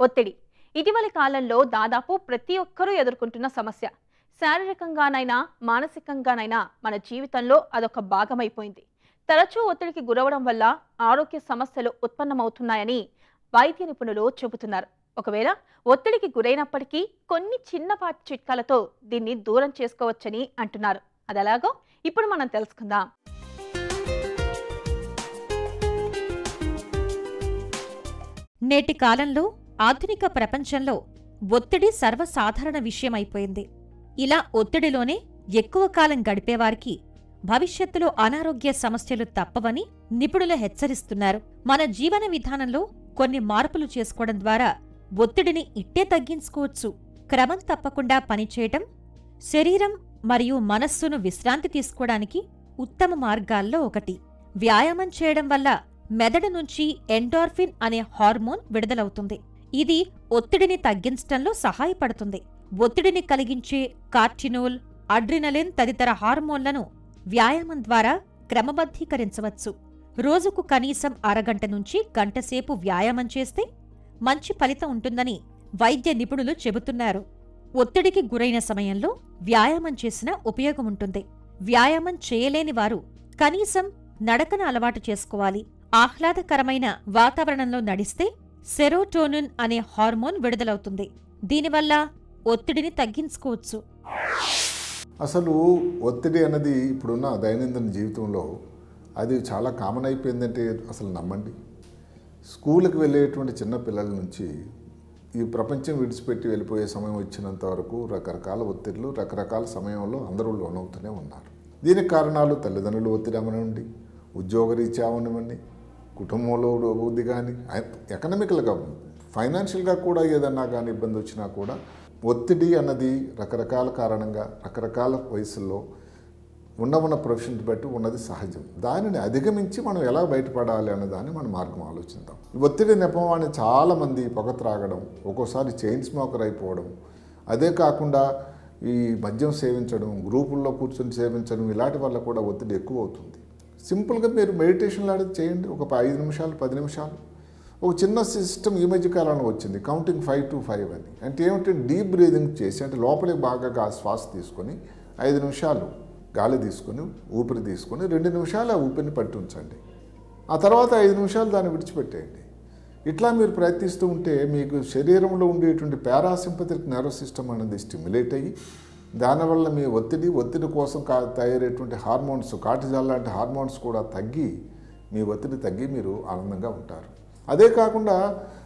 ఒత్తిడి ఇటీవలి కాలంలో దాదాపు ప్రతి ఒక్కరూ ఎదుర్కొంటున్న సమస్య శారీరకంగానైనా మానసికంగానైనా మన జీవితంలో అదొక భాగమైపోయింది తరచూ ఒత్తిడికి గురవడం వల్ల ఆరోగ్య సమస్యలు ఉత్పన్నమవుతున్నాయని వైద్య నిపుణులు చెబుతున్నారు ఒకవేళ ఒత్తిడికి గురైనప్పటికీ కొన్ని చిన్నపాటి చిట్కాలతో దీన్ని దూరం చేసుకోవచ్చని అంటున్నారు అదెలాగో ఇప్పుడు మనం తెలుసుకుందాం నేటి కాలంలో ఆధునిక ప్రపంచంలో ఒత్తిడి సర్వసాధారణ విషయమైపోయింది ఇలా ఒత్తిడిలోనే ఎక్కువ కాలం గడిపేవారికి భవిష్యత్తులో అనారోగ్య సమస్యలు తప్పవని నిపుణులు హెచ్చరిస్తున్నారు మన జీవన విధానంలో కొన్ని మార్పులు చేసుకోవడం ద్వారా ఒత్తిడిని ఇట్టే తగ్గించుకోవచ్చు క్రమం తప్పకుండా పనిచేయటం శరీరం మరియు మనస్సును విశ్రాంతి తీసుకోవడానికి ఉత్తమ మార్గాల్లో ఒకటి వ్యాయామం చేయడం వల్ల మెదడు నుంచి ఎండార్ఫిన్ అనే హార్మోన్ విడుదలవుతుంది ఇది ఒత్తిడిని తగ్గించటంలో సహాయపడుతుంది ఒత్తిడిని కలిగించే కార్టినోల్ అడ్రినలిన్ తదితర హార్మోన్లను వ్యాయామం ద్వారా క్రమబద్ధీకరించవచ్చు రోజుకు కనీసం అరగంట నుంచి గంటసేపు వ్యాయామం చేస్తే మంచి ఫలితం ఉంటుందని వైద్య నిపుణులు చెబుతున్నారు ఒత్తిడికి గురైన సమయంలో వ్యాయామం చేసిన ఉపయోగం ఉంటుంది వ్యాయామం చేయలేని వారు కనీసం నడకను అలవాటు చేసుకోవాలి ఆహ్లాదకరమైన వాతావరణంలో నడిస్తే సెరోటోనిన్ అనే హార్మోన్ విడుదలవుతుంది దీనివల్ల ఒత్తిడిని తగ్గించుకోవచ్చు అసలు ఒత్తిడి అన్నది ఇప్పుడున్న దైనందిన జీవితంలో అది చాలా కామన్ అయిపోయిందంటే అసలు నమ్మండి స్కూల్కి వెళ్ళేటువంటి చిన్న పిల్లల నుంచి ఈ ప్రపంచం విడిచిపెట్టి వెళ్ళిపోయే సమయం వచ్చినంత వరకు రకరకాల ఒత్తిడులు రకరకాల సమయంలో అందరూ లోనవుతూనే ఉన్నారు దీనికి కారణాలు తల్లిదండ్రులు ఒత్తిడి అవనివ్వండి ఉద్యోగరీత్యా అవనివ్వండి కుటుంబంలో ఉంది కానీ ఎకనామికల్గా ఫైనాన్షియల్గా కూడా ఏదన్నా కానీ ఇబ్బంది వచ్చినా కూడా ఒత్తిడి అన్నది రకరకాల కారణంగా రకరకాల వయసుల్లో ఉన్న ఉన్న ప్రొఫెషన్ బట్టి ఉన్నది సహజం దానిని అధిగమించి మనం ఎలా బయటపడాలి అనే దాన్ని మనం మార్గం ఆలోచిద్దాం ఒత్తిడి నెపం అని చాలామంది పొగ త్రాగడం ఒక్కోసారి చైన్ స్మోకర్ అయిపోవడం అదే కాకుండా ఈ మద్యం సేవించడం గ్రూపుల్లో కూర్చొని సేవించడం ఇలాంటి వల్ల కూడా ఒత్తిడి ఎక్కువ అవుతుంది సింపుల్గా మీరు మెడిటేషన్ లాంటిది చేయండి ఒక ఐదు నిమిషాలు పది నిమిషాలు ఒక చిన్న సిస్టమ్ ఈ మధ్య కాలంలో వచ్చింది కౌంటింగ్ ఫైవ్ టు ఫైవ్ అని అంటే ఏమిటి డీప్ బ్రీదింగ్ చేసి అంటే లోపలికి బాగా గా- శ్వాస తీసుకొని ఐదు నిమిషాలు గాలి తీసుకొని ఊపిరి తీసుకొని రెండు నిమిషాలు ఆ ఊపిరిని పట్టి ఉంచండి ఆ తర్వాత ఐదు నిమిషాలు దాన్ని విడిచిపెట్టేయండి ఇట్లా మీరు ప్రయత్నిస్తూ ఉంటే మీకు శరీరంలో ఉండేటువంటి పారాసింపతిక్ నర్వస్ సిస్టమ్ అనేది స్టిమ్యులేట్ అయ్యి దానివల్ల మీ ఒత్తిడి ఒత్తిడి కోసం కా తయారయ్యేటువంటి హార్మోన్స్ కార్టిజాల్ లాంటి హార్మోన్స్ కూడా తగ్గి మీ ఒత్తిడి తగ్గి మీరు ఆనందంగా ఉంటారు అదే కాకుండా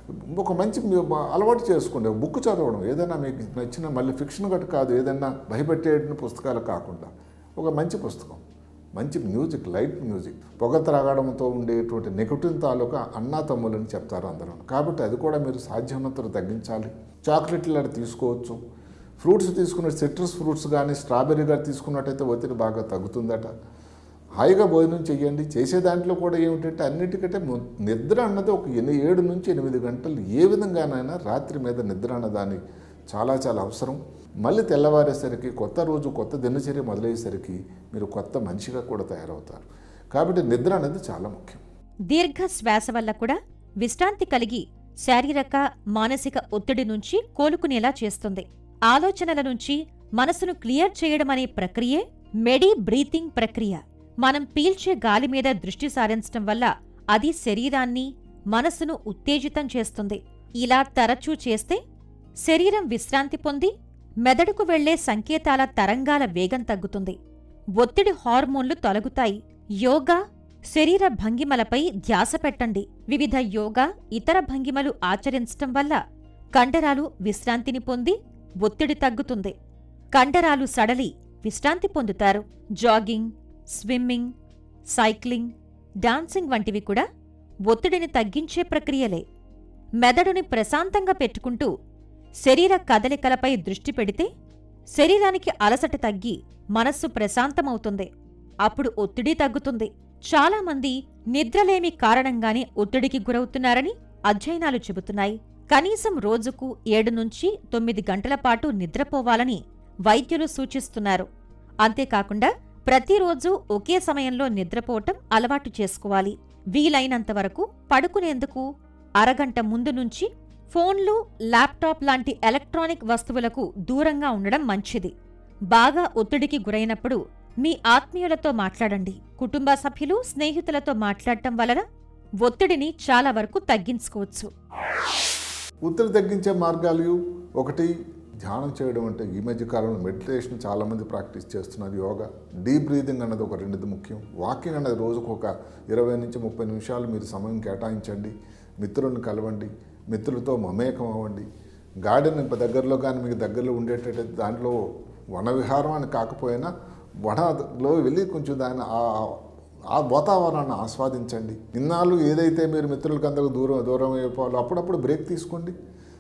ఒక మంచి మీ- అలవాటు చేసుకోండి ఒక బుక్ చదవడం ఏదైనా మీకు నచ్చిన మళ్ళీ ఫిక్షన్ గట్టు కాదు ఏదైనా భయపెట్టేటువంటి పుస్తకాలు కాకుండా ఒక మంచి పుస్తకం మంచి మ్యూజిక్ లైట్ మ్యూజిక్ పొగ త్రాగడంతో ఉండేటువంటి నెగటివ్ తాలూకా అన్నా తమ్ములని చెప్తారు అందరూ కాబట్టి అది కూడా మీరు సాధ్యమైనంత తగ్గించాలి చాక్లెట్లు అది తీసుకోవచ్చు ఫ్రూట్స్ తీసుకున్న సిట్రస్ ఫ్రూట్స్ కానీ స్ట్రాబెర్రీ కానీ తీసుకున్నట్టయితే ఒత్తిడి బాగా తగ్గుతుందట హాయిగా భోజనం చేయండి చేసే దాంట్లో కూడా ఏమిటంటే అన్నిటికంటే ము- నిద్ర అన్నది ఒక ఎన్ని ఏడు నుంచి ఎనిమిది గంటలు ఏ విధంగానైనా రాత్రి మీద నిద్ర అన్నదాన్ని చాలా చాలా అవసరం మళ్ళీ తెల్లవారేసరికి కొత్త రోజు కొత్త దినచర్య మొదలయ్యేసరికి మీరు కొత్త మనిషిగా కూడా తయారవుతారు కాబట్టి నిద్ర అనేది చాలా ముఖ్యం దీర్ఘ శ్వాస వల్ల కూడా విశ్రాంతి కలిగి శారీరక మానసిక ఒత్తిడి నుంచి కోలుకునేలా చేస్తుంది ఆలోచనల నుంచి మనసును క్లియర్ చేయడం అనే ప్రక్రియే మెడి బ్రీతింగ్ ప్రక్రియ మనం పీల్చే గాలి మీద దృష్టి సారించటం వల్ల అది శరీరాన్ని మనసును ఉత్తేజితం చేస్తుంది ఇలా తరచూ చేస్తే శరీరం విశ్రాంతి పొంది మెదడుకు వెళ్లే సంకేతాల తరంగాల వేగం తగ్గుతుంది ఒత్తిడి హార్మోన్లు తొలగుతాయి యోగా శరీర భంగిమలపై ధ్యాస పెట్టండి వివిధ యోగా ఇతర భంగిమలు ఆచరించటం వల్ల కండరాలు విశ్రాంతిని పొంది ఒత్తిడి తగ్గుతుంది కండరాలు సడలి విశ్రాంతి పొందుతారు జాగింగ్ స్విమ్మింగ్ సైక్లింగ్ డాన్సింగ్ వంటివి కూడా ఒత్తిడిని తగ్గించే ప్రక్రియలే మెదడుని ప్రశాంతంగా పెట్టుకుంటూ శరీర కదలికలపై దృష్టి పెడితే శరీరానికి అలసట తగ్గి మనస్సు ప్రశాంతమవుతుంది అప్పుడు ఒత్తిడి తగ్గుతుంది చాలామంది నిద్రలేమి కారణంగానే ఒత్తిడికి గురవుతున్నారని అధ్యయనాలు చెబుతున్నాయి కనీసం రోజుకు ఏడు నుంచి తొమ్మిది గంటల పాటు నిద్రపోవాలని వైద్యులు సూచిస్తున్నారు అంతేకాకుండా ప్రతిరోజు ఒకే సమయంలో నిద్రపోవటం అలవాటు చేసుకోవాలి వీలైనంత వరకు పడుకునేందుకు అరగంట ముందు నుంచి ఫోన్లు ల్యాప్టాప్ లాంటి ఎలక్ట్రానిక్ వస్తువులకు దూరంగా ఉండడం మంచిది బాగా ఒత్తిడికి గురైనప్పుడు మీ ఆత్మీయులతో మాట్లాడండి కుటుంబ సభ్యులు స్నేహితులతో మాట్లాడటం వలన ఒత్తిడిని చాలా వరకు తగ్గించుకోవచ్చు ఒత్తిడి తగ్గించే మార్గాలు ఒకటి ధ్యానం చేయడం అంటే ఈ మధ్య కాలంలో మెడిటేషన్ చాలామంది ప్రాక్టీస్ చేస్తున్నారు యోగా డీప్ బ్రీదింగ్ అన్నది ఒక రెండుది ముఖ్యం వాకింగ్ అన్నది రోజుకు ఒక ఇరవై నుంచి ముప్పై నిమిషాలు మీరు సమయం కేటాయించండి మిత్రులను కలవండి మిత్రులతో మమేకం అవ్వండి గార్డెన్ ఇప్పుడు దగ్గరలో కానీ మీకు దగ్గరలో ఉండేటట్టు దాంట్లో వన విహారం అని కాకపోయినా వనలో వెళ్ళి కొంచెం దాన్ని ఆ- ఆ వాతావరణాన్ని ఆస్వాదించండి ఇన్నాళ్ళు ఏదైతే మీరు మిత్రులకు అందరూ దూరం దూరం అయిపోవాలో అప్పుడప్పుడు బ్రేక్ తీసుకోండి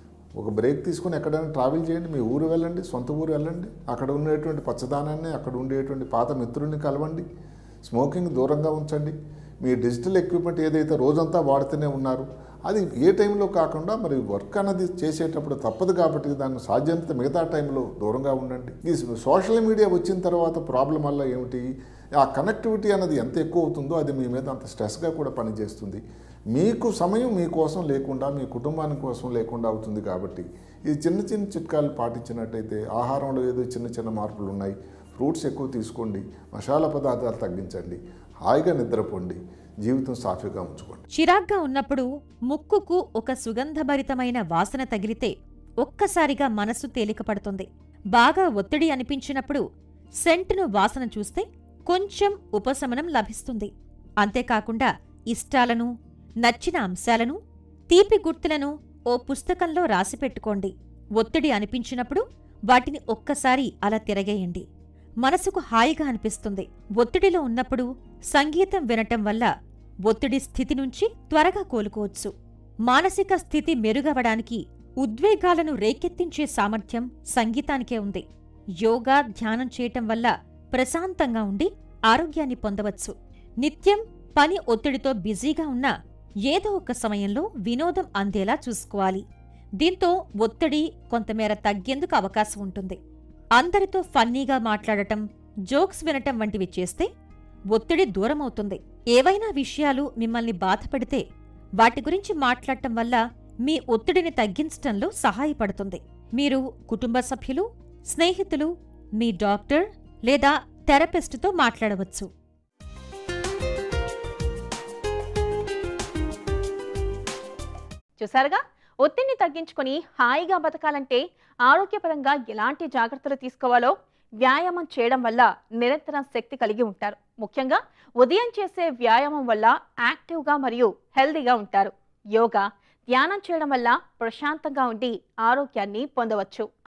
ఒక బ్రేక్ తీసుకొని ఎక్కడైనా ట్రావెల్ చేయండి మీ ఊరు వెళ్ళండి సొంత ఊరు వెళ్ళండి అక్కడ ఉండేటువంటి పచ్చదనాన్ని అక్కడ ఉండేటువంటి పాత మిత్రుల్ని కలవండి స్మోకింగ్ దూరంగా ఉంచండి మీ డిజిటల్ ఎక్విప్మెంట్ ఏదైతే రోజంతా వాడుతూనే ఉన్నారు అది ఏ టైంలో కాకుండా మరి వర్క్ అన్నది చేసేటప్పుడు తప్పదు కాబట్టి దాన్ని సాధ్యమైనంత మిగతా టైంలో దూరంగా ఉండండి ఈ సోషల్ మీడియా వచ్చిన తర్వాత ప్రాబ్లం వల్ల ఏమిటి ఆ కనెక్టివిటీ అన్నది ఎంత ఎక్కువ అవుతుందో అది మీ మీద అంత స్ట్రెస్గా కూడా పనిచేస్తుంది మీకు సమయం మీకోసం లేకుండా మీ కుటుంబాని కోసం లేకుండా అవుతుంది కాబట్టి ఈ చిన్న చిన్న చిట్కాలు పాటించినట్టయితే ఆహారంలో ఏదో చిన్న చిన్న మార్పులు ఉన్నాయి ఫ్రూట్స్ ఎక్కువ తీసుకోండి మసాలా పదార్థాలు తగ్గించండి హాయిగా నిద్రపోండి జీవితం సాఫీగా ఉంచుకోండి చిరాగ్గా ఉన్నప్పుడు ముక్కుకు ఒక సుగంధభరితమైన వాసన తగిలితే ఒక్కసారిగా మనసు తేలికపడుతుంది బాగా ఒత్తిడి అనిపించినప్పుడు సెంటును వాసన చూస్తే కొంచెం ఉపశమనం లభిస్తుంది అంతేకాకుండా ఇష్టాలను నచ్చిన అంశాలను తీపి గుర్తులను ఓ పుస్తకంలో రాసిపెట్టుకోండి ఒత్తిడి అనిపించినప్పుడు వాటిని ఒక్కసారి అలా తిరగేయండి మనసుకు హాయిగా అనిపిస్తుంది ఒత్తిడిలో ఉన్నప్పుడు సంగీతం వినటం వల్ల ఒత్తిడి స్థితి నుంచి త్వరగా కోలుకోవచ్చు మానసిక స్థితి మెరుగవడానికి ఉద్వేగాలను రేకెత్తించే సామర్థ్యం సంగీతానికే ఉంది యోగా ధ్యానం చేయటం వల్ల ప్రశాంతంగా ఉండి ఆరోగ్యాన్ని పొందవచ్చు నిత్యం పని ఒత్తిడితో బిజీగా ఉన్నా ఏదో ఒక సమయంలో వినోదం అందేలా చూసుకోవాలి దీంతో ఒత్తిడి కొంతమేర తగ్గేందుకు అవకాశం ఉంటుంది అందరితో ఫన్నీగా మాట్లాడటం జోక్స్ వినటం వంటివి చేస్తే ఒత్తిడి దూరమవుతుంది ఏవైనా విషయాలు మిమ్మల్ని బాధపెడితే వాటి గురించి మాట్లాడటం వల్ల మీ ఒత్తిడిని తగ్గించటంలో సహాయపడుతుంది మీరు కుటుంబ సభ్యులు స్నేహితులు మీ డాక్టర్ లేదా థెరపిస్టుతో మాట్లాడవచ్చు చూసారుగా ఒత్తిడిని తగ్గించుకొని హాయిగా బతకాలంటే ఆరోగ్యపరంగా ఎలాంటి జాగ్రత్తలు తీసుకోవాలో వ్యాయామం చేయడం వల్ల నిరంతరం శక్తి కలిగి ఉంటారు ముఖ్యంగా ఉదయం చేసే వ్యాయామం వల్ల యాక్టివ్గా మరియు హెల్దీగా ఉంటారు యోగా ధ్యానం చేయడం వల్ల ప్రశాంతంగా ఉండి ఆరోగ్యాన్ని పొందవచ్చు